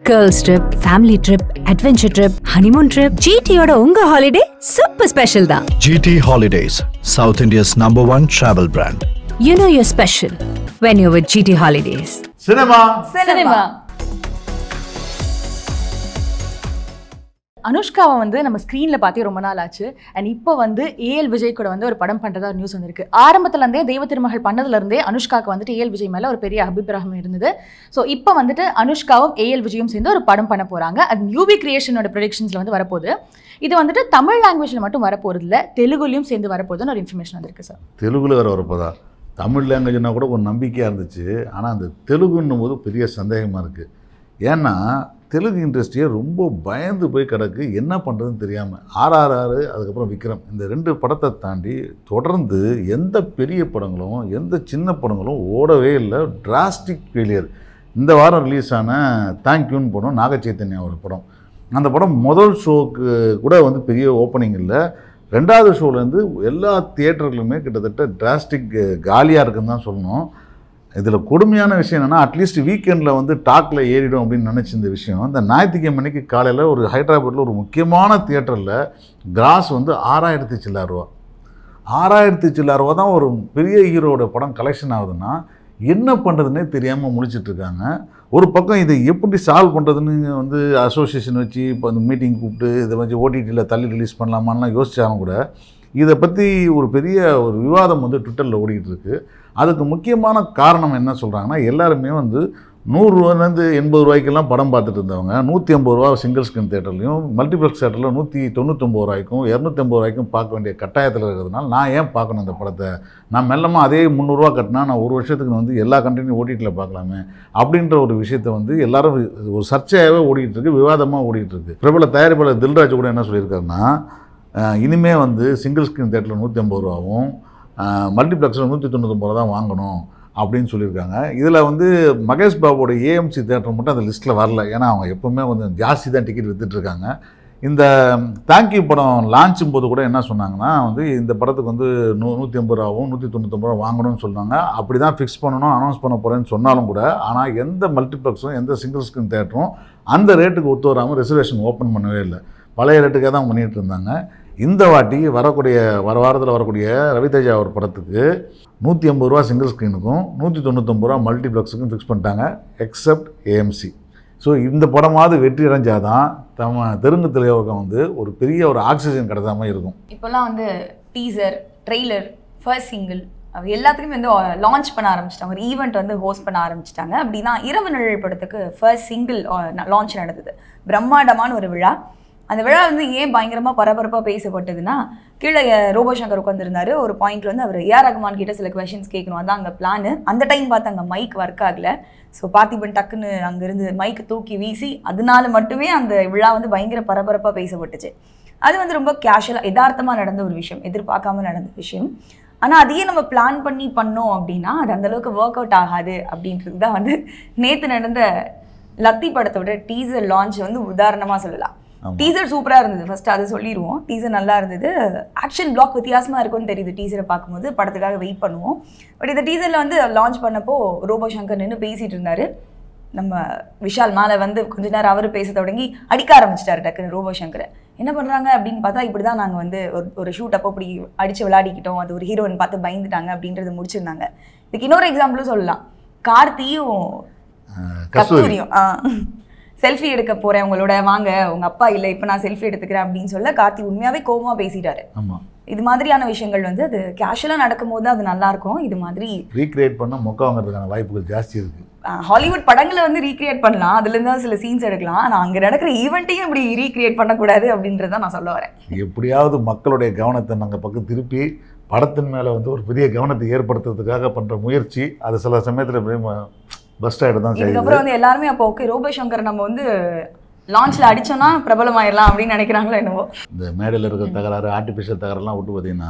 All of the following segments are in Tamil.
Girls trip family trip adventure trip honeymoon trip ஜிடியோட உங்க ஹாலிடே சூப்பர் ஸ்பெஷல் தான் GT Holidays, South India's number one travel brand. You know your special when you with GT holidays cinema cinema அனுஷ்காவை வந்து நம்ம ஸ்க்ரீனில் பார்த்தே ரொம்ப நாள் ஆச்சு அண்ட் இப்போ வந்து ஏஎல் விஜய் கூட வந்து ஒரு படம் பண்ணுறதா ஒரு நியூஸ் வந்திருக்கு ஆரம்பத்துல இருந்தே தெய்வ திருமகள் பண்ணதுலேருந்தே அனுஷ்காவுக்கு வந்துட்டு ஏஎல் விஜய் மேலே ஒரு பெரிய அபிப்பிராயம் இருந்தது ஸோ இப்போ வந்துட்டு அனுஷ்காவும் ஏஎல் விஜயும் சேர்ந்து ஒரு படம் பண்ண போகிறாங்க அது யூவி கிரியேஷனோட ப்ரொடக்ஷன்ஸில் வந்து வரப்போகுது இது வந்துட்டு தமிழ் லாங்குவேஜில் மட்டும் வரப்போகிறது இல்லை தெலுங்குலையும் சேர்ந்து வரப்போகுதுன்னு ஒரு இன்ஃபர்மேஷன் வந்திருக்கு சார் தெலுங்குல வேறு வரப்போதா தமிழ் லாங்குவேஜ்னா கூட ஒரு நம்பிக்கையாக இருந்துச்சு ஆனால் அந்த தெலுங்குன்னும் போது பெரிய சந்தேகமாக இருக்குது ஏன்னா தெலுங்கு இண்டஸ்ட்ரியே ரொம்ப பயந்து போய் கிடக்கு என்ன பண்ணுறதுன்னு தெரியாமல் ஆர்ஆர்ஆர் அதுக்கப்புறம் விக்ரம் இந்த ரெண்டு படத்தை தாண்டி தொடர்ந்து எந்த பெரிய படங்களும் எந்த சின்ன படங்களும் ஓடவே இல்லை டிராஸ்டிக் ஃபெயிலியர் இந்த வாரம் ரிலீஸ் ஆன தேங்க்யூன்னு படம் நாக சைத்தன்யாவோட படம் அந்த படம் முதல் ஷோக்கு கூட வந்து பெரிய ஓப்பனிங் இல்லை ரெண்டாவது ஷோலேருந்து எல்லா தியேட்டர்களுமே கிட்டத்தட்ட டிராஸ்டிக் காலியாக இருக்குன்னு தான் சொல்லணும் இதில் கொடுமையான விஷயம் என்னென்னா அட்லீஸ்ட் வீக்கெண்டில் வந்து டாக்கில் ஏறிடும் அப்படின்னு நினச்ச இந்த விஷயம் இந்த ஞாயிற்றுக்கிழமை மணிக்கு காலையில் ஒரு ஹைதராபாத்தில் ஒரு முக்கியமான தியேட்டரில் கிராஸ் வந்து ஆறாயிரத்தி சில்லற ரூபா ஆறாயிரத்தி சில்லற ரூபா தான் ஒரு பெரிய ஹீரோட படம் கலெக்ஷன் ஆகுதுன்னா என்ன பண்ணுறதுனே தெரியாமல் முழிச்சிட்ருக்காங்க ஒரு பக்கம் இதை எப்படி சால்வ் பண்ணுறதுன்னு வந்து அசோசியேஷன் வச்சு இப்போ அந்த மீட்டிங் கூப்பிட்டு இதை வச்சு ஓடிடியில் தள்ளி ரிலீஸ் பண்ணலாமான்லாம் யோசிச்சாலும் கூட இதை பற்றி ஒரு பெரிய ஒரு விவாதம் வந்து ட்விட்டரில் ஓடிக்கிட்டு இருக்கு அதுக்கு முக்கியமான காரணம் என்ன சொல்கிறாங்கன்னா எல்லாருமே வந்து நூறுரூவாலேருந்து எண்பது ரூபாய்க்கெல்லாம் படம் பார்த்துட்டு இருந்தவங்க நூற்றி ஐம்பது ரூபா சிங்கிள் ஸ்க்ரீன் தேட்டர்லையும் மல்டிப்ளெக்ஸ் தேட்டரில் நூற்றி தொண்ணூத்தொம்பது ரூபாய்க்கும் இரநூத்தம்பது ரூபாய்க்கும் பார்க்க வேண்டிய கட்டாயத்தில் இருக்கிறதுனால நான் ஏன் பார்க்கணும் இந்த படத்தை நான் மெல்லமாக அதே முந்நூறுரூவா கட்டினா நான் ஒரு வருஷத்துக்கு வந்து எல்லா கண்டென்ட்டையும் ஓடிட்டில் பார்க்கலாமே அப்படின்ற ஒரு விஷயத்தை வந்து எல்லாரும் ஒரு சர்ச்சையாகவே ஓடிட்டு இருக்கு விவாதமாக ஓடிட்டு இருக்கு பிரபல தயாரிப்பாளர் தில்ராஜ் கூட என்ன சொல்லியிருக்காருன்னா அஹ், இனிமே வந்து சிங்கிள் ஸ்க்ரீன் தேட்டரில் நூற்றி ஐம்பது ரூபாவும் மல்டிப்ளெக்ஸில் நூற்றி தொண்ணூத்தொம்பது ரூபா தான் வாங்கணும் அப்படின்னு சொல்லியிருக்காங்க இதில் வந்து மகேஷ் பாபுவோட ஏஎம்சி தேட்டர் மட்டும் அந்த லிஸ்ட்டில் வரல ஏன்னா அவங்க எப்போவுமே கொஞ்சம் ஜாஸ்தி தான் டிக்கெட் விற்றுட்ருக்காங்க இந்த தேங்க்யூ படம் லான்ச்சும் போது கூட என்ன சொன்னாங்கன்னா வந்து இந்த படத்துக்கு வந்து நூ நூற்றி ஐம்பது ரூபாவும் நூற்றி தொண்ணூத்தொம்பது ரூபா வாங்கணும்னு சொன்னாங்க அப்படி தான் ஃபிக்ஸ் பண்ணணும் அனௌன்ஸ் பண்ண போகிறேன்னு சொன்னாலும் கூட ஆனால் எந்த மல்டிப்ளெக்ஸும் எந்த சிங்கிள் ஸ்க்ரீன் தேட்டரும் அந்த ரேட்டுக்கு ஒத்து வராமல் ரிசர்வேஷன் ஓப்பன் பண்ணவே இல்லை பழைய ரேட்டுக்கே தான் பண்ணிகிட்டு இருந்தாங்க இந்த வாட்டி வரக்கூடிய வர வாரத்தில் வரக்கூடிய ரவிதேஜா ஒரு படத்துக்கு நூற்றி ஐம்பது ரூபா சிங்கிள் ஸ்க்ரீனுக்கும் நூற்றி தொண்ணூத்தொம்பது ரூபா மல்டிப்ளெக்ஸுக்கும் ஃபிக்ஸ் பண்ணிட்டாங்க எக்ஸப்ட் ஏஎம்சி ஸோ இந்த படமாவது வெற்றி அடைஞ்சாதான் தம தெலுங்கு திரையுலகம் வந்து ஒரு பெரிய ஒரு ஆக்சிஜன் கிடைக்காம இருக்கும் இப்போல்லாம் வந்து டீசர் ட்ரெய்லர் ஃபர்ஸ்ட் சிங்கிள் அது எல்லாத்துக்குமே வந்து லான்ச் பண்ண ஆரம்பிச்சிட்டாங்க ஒரு ஈவெண்ட் வந்து ஹோஸ்ட் பண்ண ஆரம்பிச்சிட்டாங்க அப்படின்னா இரவு நிழல் படத்துக்கு ஃபர்ஸ்ட் சிங்கிள் லான்ச் நடந்தது பிரம்மாண்டமான ஒரு விழா அந்த விழா வந்து ஏன் பயங்கரமாக பரபரப்பாக பேசப்பட்டதுன்னா கீழே அஹ், ரோபோ சங்கர் உட்காந்துருந்தாரு ஒரு பாயிண்ட்ல வந்து அவர் ஏஆர் ரகுமான் கிட்ட சில கொஷின்ஸ் கேட்கணும் அதான் அங்கே பிளான் அந்த டைம் பார்த்து அங்கே மைக் ஒர்க் ஆகல ஸோ பார்த்திபன் டக்குன்னு அங்கேருந்து மைக்கு தூக்கி வீசி அதனால மட்டுமே அந்த விழா வந்து பயங்கர பரபரப்பாக பேசப்பட்டுச்சு அது வந்து ரொம்ப கேஷுவலாக யதார்த்தமாக நடந்த ஒரு விஷயம் எதிர்பார்க்காம நடந்த விஷயம் ஆனால் அதையே நம்ம பிளான் பண்ணி பண்ணோம் அப்படின்னா அது அந்த அளவுக்கு ஒர்க் அவுட் ஆகாது அப்படின்றது தான் வந்து நேற்று நடந்த லத்தி படத்தோட டீசர் லான்ச் வந்து உதாரணமாக சொல்லலாம் ஆமா. டீசர் சூப்பராக இருந்தது ஃபர்ஸ்ட் அதை சொல்லிடுவோம் டீசர் நல்லா இருந்தது ஆக்ஷன் பிளாக் வித்தியாசமாக இருக்கும்னு தெரியுது டீசரை பார்க்கும்போது படத்துக்காக வெயிட் பண்ணுவோம் பட் இந்த டீசரில் வந்து லான்ச் பண்ணப்போ ரோபோ சங்கர் நின்று பேசிட்டு இருந்தாரு நம்ம விஷால் மேலே வந்து கொஞ்ச நேரம் அவர் பேச தொடங்கி அடிக்க ஆரம்பிச்சிட்டாரு டக்குன்னு ரோபோ சங்கரை என்ன பண்ணுறாங்க அப்படின்னு பார்த்தா இப்படி தான் நாங்கள் வந்து ஒரு ஒரு ஷூட் அப்போ இப்படி அடித்து விளையாடிக்கிட்டோம் அது ஒரு ஹீரோயின் பார்த்து பயந்துட்டாங்க அப்படின்றத முடிச்சிருந்தாங்க இதுக்கு இன்னொரு எக்ஸாம்பிளும் சொல்லலாம் கார்த்தியும் அஹ் கஸ்தூரி கஸ்தூரியும் செல்ஃபி எடுக்க போறேன் உங்களோட வாங்க உங்க அப்பா இல்லை இப்போ நான் செல்ஃபி எடுத்துக்கிறேன் அப்படின்னு சொல்ல கார்த்தி உண்மையாவே கோவமா பேசிட்டாரு ஆமாம் இது மாதிரியான விஷயங்கள் வந்து அது கேஷுவலாக நடக்கும்போது அது நல்லா இருக்கும் இது மாதிரி ரீக்ரியேட் பண்ண மொக்க வாங்குறதுக்கான வாய்ப்புகள் ஜாஸ்தி இருக்குது அஹ், ஹாலிவுட் படங்களை வந்து ரீக்ரியேட் பண்ணலாம் அதுல இருந்து சில சீன்ஸ் எடுக்கலாம் ஆனா அங்க நடக்கிற ஈவெண்ட்டையும் இப்படி ரீக்ரியேட் பண்ணக்கூடாது அப்படின்றத நான் சொல்ல வரேன் எப்படியாவது மக்களுடைய கவனத்தை நாங்கள் பக்கம் திருப்பி படத்தின் மேலே வந்து ஒரு பெரிய கவனத்தை ஏற்படுத்துறதுக்காக பண்ணுற முயற்சி அது சில சமயத்தில் பஸ்ட் ஆகிட்டு தான் செய்யுது இதுக்கப்புறம் வந்து எல்லாருமே அப்போ ஓகே ரோபோ சங்கர் நம்ம வந்து லான்ச்ல அடிச்சோம்னா பிரபலமாயிடலாம் அப்படின்னு நினைக்கிறாங்களோ என்னவோ இந்த மேடையில் இருக்கிற தகராறு ஆர்டிஃபிஷியல் தகராறுலாம் விட்டு பார்த்தீங்கன்னா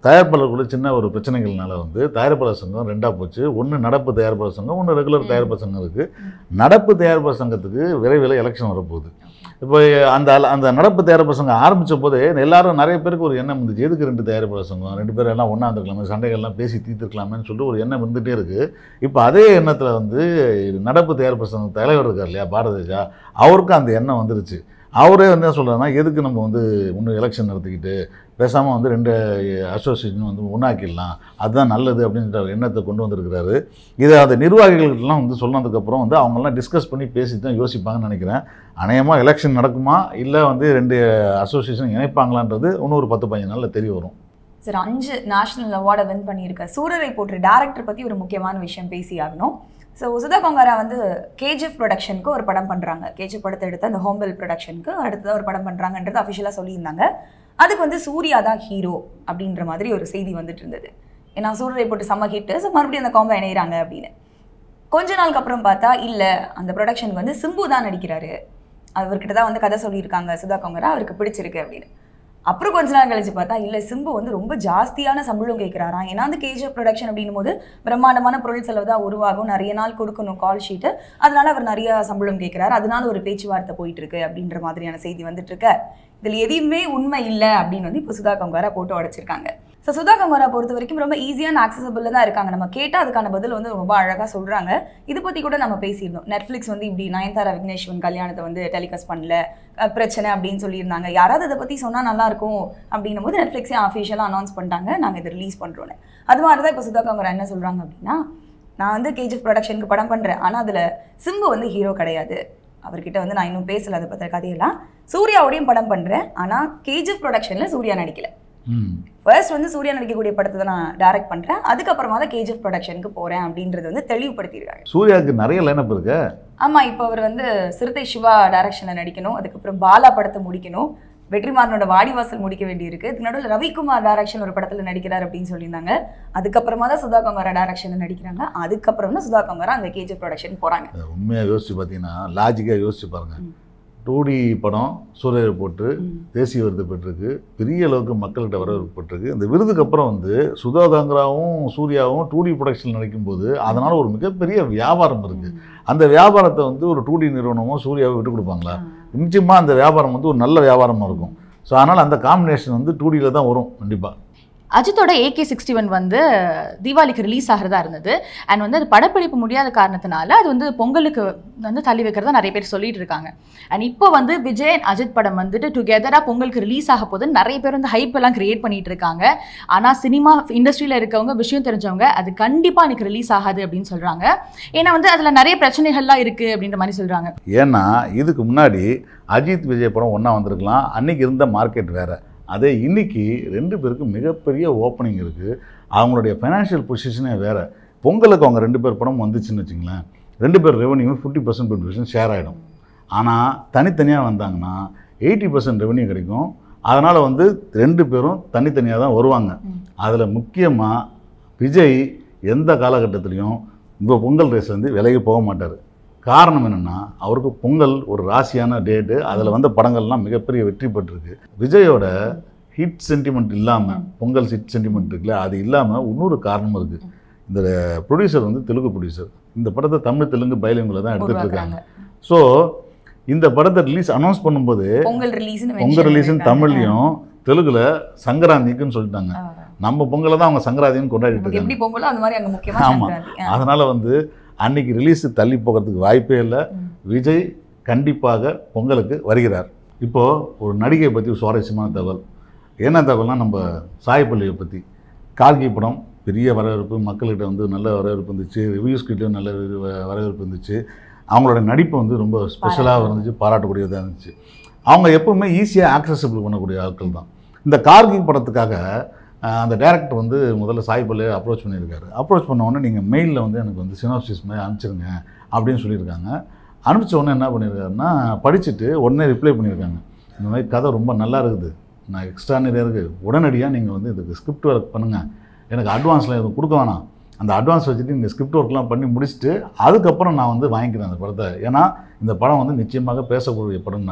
தயாரிப்பாளருக்குள்ள சின்ன ஒரு பிரச்சனைகள்னால வந்து தயாரிப்பாளர் சங்கம் ரெண்டாக போச்சு ஒன்று நடப்பு தயாரிப்பாளர் சங்கம் ஒன்று ரெகுலர் தயாரிப்பாளர் சங்கம் இருக்குது நடப்பு தயாரிப்பாளர் சங்கத்துக்கு விரைவில் எலெக்ஷன் வரப்போகுது இப்போ அந்த அந்த நடப்பு தயாரிப்பாளர் சங்கம் ஆரம்பித்த போதே எல்லாரும் நிறைய பேருக்கு ஒரு எண்ணம் இருந்துச்சு எதுக்கு ரெண்டு தயாரிப்பாளர் சங்கம் ரெண்டு பேரும் எல்லாம் ஒன்றா இருந்துக்கலாமே சண்டைகள்லாம் பேசி தீர்த்துக்கலாமேன்னு சொல்லிட்டு ஒரு எண்ணம் இருந்துகிட்டே இருக்குது இப்போ அதே எண்ணத்தில் வந்து நடப்பு தயாரிப்பாளர் சங்கம் தலைவர் இருக்கார் இல்லையா பாரதேஜா அவருக்கும் அந்த எண்ணம் வந்துருச்சு அவரே வந்து என்ன சொல்கிறாருன்னா எதுக்கு நம்ம வந்து இன்னும் எலெக்ஷன் நடத்திக்கிட்டு பேசாமல் வந்து ரெண்டு அசோசியேஷன் வந்து ஒன்றாக்கிடலாம் அதுதான் நல்லது அப்படின்ற ஒரு எண்ணத்தை கொண்டு வந்திருக்கிறாரு இதை அந்த நிர்வாகிகள்லாம் வந்து சொன்னதுக்கப்புறம் வந்து அவங்கெல்லாம் டிஸ்கஸ் பண்ணி பேசி தான் யோசிப்பாங்கன்னு நினைக்கிறேன் அநேகமாக எலெக்ஷன் நடக்குமா இல்லை வந்து ரெண்டு அசோசியேஷன் இணைப்பாங்களான்றது இன்னும் ஒரு பத்து பதினஞ்சு நாளில் தெரிய வரும் சார் அஞ்சு நேஷனல் அவார்டை வின் பண்ணியிருக்க சூரரை போட்டு டேரக்டர் பற்றி ஒரு முக்கியமான விஷயம் பேசி ஆகணும் ஸோ சுதா கொங்காரா வந்து கேஜிஎஃப் ப்ரொடக்ஷனுக்கு ஒரு படம் பண்ணுறாங்க கேஜிஎஃப் படத்தை எடுத்து அந்த ஹோம்பெல் ப்ரொடக்ஷனுக்கு அடுத்ததாக ஒரு படம் பண்ணுறாங்கன்றது அஃபிஷியலாக சொல்லியிருந்தாங்க அதுக்கு வந்து சூர்யா தான் ஹீரோ அப்படின்ற மாதிரி ஒரு செய்தி வந்துட்டு இருந்தது ஏன்னா சூரரை போட்டு செம்ம ஹிட்டு ஸோ மறுபடியும் அந்த காம்போ இணையிறாங்க அப்படின்னு கொஞ்ச நாளுக்கு அப்புறம் பார்த்தா இல்லை அந்த ப்ரொடக்ஷனுக்கு வந்து சிம்பு தான் நடிக்கிறாரு அவர்கிட்ட தான் வந்து கதை சொல்லியிருக்காங்க சுதா கொங்கரா அவருக்கு பிடிச்சிருக்கு அப்படின்னு அப்புறம் கொஞ்ச நாள் கழிச்சு பார்த்தா இல்லை சிம்பு வந்து ரொம்ப ஜாஸ்தியான சம்பளம் கேட்குறாராம் ஏன்னா வந்து கேஜிஎஃப் ப்ரொடக்ஷன் அப்படின்னும் போது பிரம்மாண்டமான பொருள் செலவு தான் உருவாகும் நிறைய நாள் கொடுக்கணும் கால் ஷீட்டு அதனால அவர் நிறைய சம்பளம் கேட்குறாரு அதனால ஒரு பேச்சுவார்த்தை போயிட்டு இருக்கு அப்படின்ற மாதிரியான செய்தி வந்துட்டு இருக்கு இதில் எதையுமே உண்மை இல்லை அப்படின்னு வந்து இப்போ சுதா கங்காரா போட்டு உடைச்சிருக்காங்க ஸோ சுதா கங்காரா பொறுத்த வரைக்கும் ரொம்ப ஈஸியான ஆக்சசபிளில் தான் இருக்காங்க நம்ம கேட்டால் அதுக்கான பதில் வந்து ரொம்ப அழகாக சொல்கிறாங்க இது பற்றி கூட நம்ம பேசியிருந்தோம் நெட்ஃப்ளிக்ஸ் வந்து இப்படி நயன்தாரா விக்னேஸ்வரன் கல்யாணத்தை வந்து டெலிகாஸ்ட் பண்ணல அஹ் பிரச்சனை அப்படின்னு சொல்லியிருந்தாங்க யாராவது இதை பற்றி சொன்னால் நல்லாயிருக்கும் அப்படின்னும் போது நெட்ஃப்ளிக்ஸே அஃபிஷியலாக அனௌன்ஸ் பண்ணிட்டாங்க நாங்கள் இதை ரிலீஸ் பண்ணுறோன்னு அது மாதிரி தான் இப்போ சுதா கங்கரா என்ன சொல்கிறாங்க அப்படின்னா நான் வந்து கேஜிஎஃப் ப்ரொடக்ஷனுக்கு படம் பண்ணுறேன் ஆனால் அதில் சிம்பு வந்து ஹீரோ கிடையாது அவர்கிட்ட வந்து நான் இன்னும் பேசல அதை பற்றின கதையெல்லாம் சூர்யாவோடையும் படம் பண்ணுறேன் ஆனால் கேஜிஎஃப் ப்ரொடக்ஷனில் சூர்யா நடிக்கல ம் ஃபர்ஸ்ட் வந்து சூர்யா நடிக்கக்கூடிய படத்தை தான் நான் டைரக்ட் பண்ணுறேன் அதுக்கப்புறமா தான் கேஜிஎஃப் ப்ரொடக்ஷனுக்கு போகிறேன் அப்படின்றது வந்து தெளிவுபடுத்தியிருக்காங்க சூர்யாவுக்கு நிறைய லைனப் இருக்கு ஆமாம் இப்போ அவர் வந்து சிறுத்தை சிவா டைரக்ஷனில் நடிக்கணும் அதுக்கப்புறம் பாலா படத்தை முடிக்கணும் வெற்றிமாறனோட வாடிவாசல் முடிக்க வேண்டியிருக்கு இதுக்கு நடுவில் ரவிக்குமார் டைரக்ஷன் ஒரு படத்தில் நடிக்கிறார் அப்படின்னு சொல்லியிருந்தாங்க அதுக்கப்புறமா தான் சுதா கங்காரா டைரக்ஷனில் நடிக்கிறாங்க அதுக்கப்புறம் தான் சுதா கங்காரா அந்த கேஜிஎஃப் ப்ரொடக்ஷன் போகிறாங்க உண்மையாக யோசிச்சு பார்த்தீங்கன்னா லாஜிக்காக யோசிச்சு பாருங்க டூ டி படம் சூரியரை போட்டு தேசிய விருது பெற்றிருக்கு பெரிய அளவுக்கு மக்கள்கிட்ட வரவேற்பு பெற்றிருக்கு இந்த விருதுக்கு அப்புறம் வந்து சுதா காங்கராவும் சூர்யாவும் டூ டி ப்ரொடக்ஷன் நடிக்கும்போது அதனால் ஒரு மிகப்பெரிய வியாபாரம் இருக்குது அந்த வியாபாரத்தை வந்து ஒரு டூ டி நிறுவனமோ சூர்யாவை விட்டு கொடுப்பாங்களா நிச்சயமாக அந்த வியாபாரம் வந்து ஒரு நல்ல வியாபாரமாக இருக்கும் ஸோ அதனால் அந்த காம்பினேஷன் வந்து டூ டியில் தான் வரும் கண்டிப்பாக அஜித்தோட ஏகே சிக்ஸ்டி ஒன் வந்து தீபாவளிக்கு ரிலீஸ் ஆகிறதா இருந்தது அண்ட் வந்து அது படப்பிடிப்பு முடியாத காரணத்தினால அது வந்து பொங்கலுக்கு வந்து தள்ளி வைக்கிறதா நிறைய பேர் சொல்லிட்டு இருக்காங்க அண்ட் இப்போ வந்து விஜய் and அஜித் படம் வந்துட்டு டுகெதராக பொங்கலுக்கு ரிலீஸ் ஆக போதுன்னு நிறைய பேர் வந்து ஹைப் எல்லாம் கிரியேட் பண்ணிட்டு இருக்காங்க ஆனால் சினிமா இண்டஸ்ட்ரியில் இருக்கவங்க விஷயம் தெரிஞ்சவங்க அது கண்டிப்பாக எனக்கு ரிலீஸ் ஆகாது அப்படின்னு சொல்கிறாங்க ஏன்னா வந்து அதில் நிறைய பிரச்சனைகள்லாம் இருக்குது அப்படின்ற மாதிரி சொல்கிறாங்க ஏன்னா இதுக்கு முன்னாடி அஜித் விஜய் படம் ஒன்றா வந்திருக்கலாம் அன்னைக்கு இருந்த மார்க்கெட் வேறு அதே இன்னைக்கு ரெண்டு பேருக்கும் மிகப்பெரிய ஓப்பனிங் இருக்குது அவங்களுடைய ஃபைனான்ஷியல் பொசிஷனே வேறு பொங்கலுக்கு அவங்க ரெண்டு பேர் படம் வந்துச்சுன்னு வச்சுங்களேன் ரெண்டு பேர் revenue fifty percent twenty percent share ஆகிடும் ஆனால் தனித்தனியாக வந்தாங்கன்னா எயிட்டி பர்சன்ட் ரெவன்யூ கிடைக்கும் அதனால் வந்து ரெண்டு பேரும் தனித்தனியாக தான் வருவாங்க அதில் முக்கியமாக விஜய் எந்த காலகட்டத்திலையும் இப்போ பொங்கல் ரேஸ் வந்து விலகி போக மாட்டார் காரணம் என்னென்னா அவருக்கு பொங்கல் ஒரு ராசியான டேட்டு அதில் வந்த படங்கள்லாம் மிகப்பெரிய வெற்றி பெற்றிருக்கு விஜயோட ஹிட் சென்டிமெண்ட் இல்லாமல் பொங்கல் ஹிட் சென்டிமெண்ட் இருக்குல்ல அது இல்லாமல் இன்னொரு காரணமும் இருக்குது இந்த ப்ரொடியூசர் வந்து தெலுங்கு ப்ரொடியூசர் இந்த படத்தை தமிழ் தெலுங்கு பயிலுங்களை தான் எடுத்துகிட்டு இருக்காங்க ஸோ இந்த படத்தை ரிலீஸ் அனௌன்ஸ் பண்ணும்போது பொங்கல் ரிலீஸ்னு பொங்கல் ரிலீஸ்னு தமிழ்லையும் தெலுங்குல சங்கராந்திக்குன்னு சொல்லிட்டாங்க நம்ம பொங்கலை தான் அவங்க சங்கராந்தின்னு கொண்டாடிட்டு நமக்கு இருக்காங்க எப்படி பொங்கலோ அந்த மாதிரி அங்க முக்கியமா ஆமா. சங்கராந்தி ஆ. அதனால வந்து அன்னைக்கு ரிலீஸ் தள்ளி போகிறதுக்கு வாய்ப்பே இல்லை விஜய் கண்டிப்பாக பொங்கலுக்கு வருகிறார் இப்போ ஒரு நடிகை பற்றி ஒரு சுவாரஸ்யமான தகவல் என்ன தகவல்னா நம்ம சாய்பல்லியை பற்றி கார்கி படம் பெரிய வரவேற்பு மக்கள்கிட்ட வந்து நல்ல வரவேற்பு இருந்துச்சு ரிவ்யூஸ்கிட்டையும் நல்ல வ- வரவேற்பு இருந்துச்சு அவங்களோட நடிப்பு வந்து ரொம்ப ஸ்பெஷலாக இருந்துச்சு பாராட்டக்கூடியதாக இருந்துச்சு அவங்க எப்பவுமே ஈஸியாக ஆக்சசபிள் பண்ணக்கூடிய ஆட்கள் தான் இந்த கார்கி படத்துக்காக அஹ், அந்த டேரக்டர் வந்து முதல்ல சாய்பல்லே அப்ரோச் பண்ணியிருக்காரு அப்ரோச் பண்ண உடனே நீங்கள் மெயிலில் வந்து எனக்கு வந்து சினாப்சிஸ் மாதிரி அனுப்பிச்சிருங்க அப்படின்னு சொல்லியிருக்காங்க அனுப்பிச்ச உடனே என்ன பண்ணியிருக்காருன்னா படிச்சுட்டு உடனே ரிப்ளை பண்ணியிருக்காங்க இந்த மாதிரி கதை ரொம்ப நல்லா இருக்குது நான் எக்ஸ்ட்ரா நிறையா இருக்குது உடனடியாக நீங்கள் வந்து இதுக்கு ஸ்கிரிப்ட் ஒர்க் பண்ணுங்கள் எனக்கு அட்வான்ஸ்லாம் எதுவும் கொடுக்க வேணாம் அந்த அட்வான்ஸ் வச்சுட்டு நீங்கள் ஸ்கிரிப்ட் ஒர்க்லாம் பண்ணி முடிச்சுட்டு அதுக்கப்புறம் நான் வந்து வாங்கிக்கிறேன் அந்த படத்தை ஏன்னா இந்த படம் வந்து நிச்சயமாக பேசக்கூடிய படம்னாங்க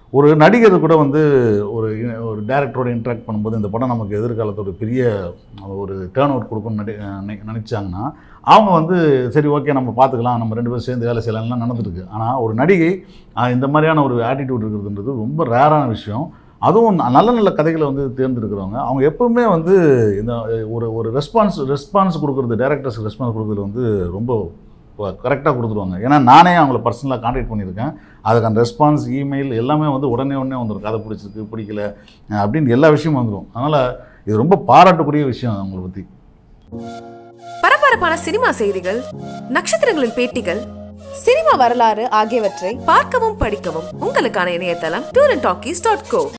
ஒரு நடிகர் கூட வந்து ஒரு ஒரு டேரக்டரோட இன்ட்ராக்ட் பண்ணும்போது இந்த படம் நமக்கு எதிர்காலத்தில் ஒரு பெரிய ஒரு டேர்ன் அவுட் கொடுக்கும்னு நடி நினை- நினைச்சாங்கன்னா அவங்க வந்து சரி ஓகே நம்ம பார்த்துக்கலாம் நம்ம ரெண்டு பேரும் சேர்ந்து வேலை செய்யலாம்லாம் நடந்துருக்கு ஆனால் ஒரு நடிகை ஆஹ், இந்த மாதிரியான ஒரு ஆட்டிடியூட் இருக்கிறதுன்றது ரொம்ப ரேரான விஷயம் அதுவும் ந- நல்ல நல்ல கதைகளை வந்து தேர்ந்தெடுக்கிறவங்க அவங்க எப்பவுமே வந்து இந்த ஒரு ஒரு ரெஸ்பான்ஸ் ரெஸ்பான்ஸ் கொடுக்குறது டேரக்டர்ஸ்க்கு ரெஸ்பான்ஸ் கொடுக்குறது வந்து ரொம்ப கரெக்டாக கொடுத்துருவாங்க ஏன்னா நானே அவங்கள பர்சனலாக காண்டாக்ட் பண்ணியிருக்கேன் அதுக்கான ரெஸ்பான்ஸ் இமெயில் எல்லாமே வந்து உடனே உடனே வந்துடும் கதை பிடிச்சிருக்கு பிடிக்கல அஹ் அப்படின்னு எல்லா விஷயமும் வந்துடும் அதனால் இது ரொம்ப பாராட்டக்கூடிய விஷயம் அவங்கள பற்றி பரபரப்பான சினிமா செய்திகள் நட்சத்திரங்களின் பேட்டிகள் சினிமா வரலாறு ஆகியவற்றை பார்க்கவும் படிக்கவும் உங்களுக்கான இணையதளம் tour and talkies dot go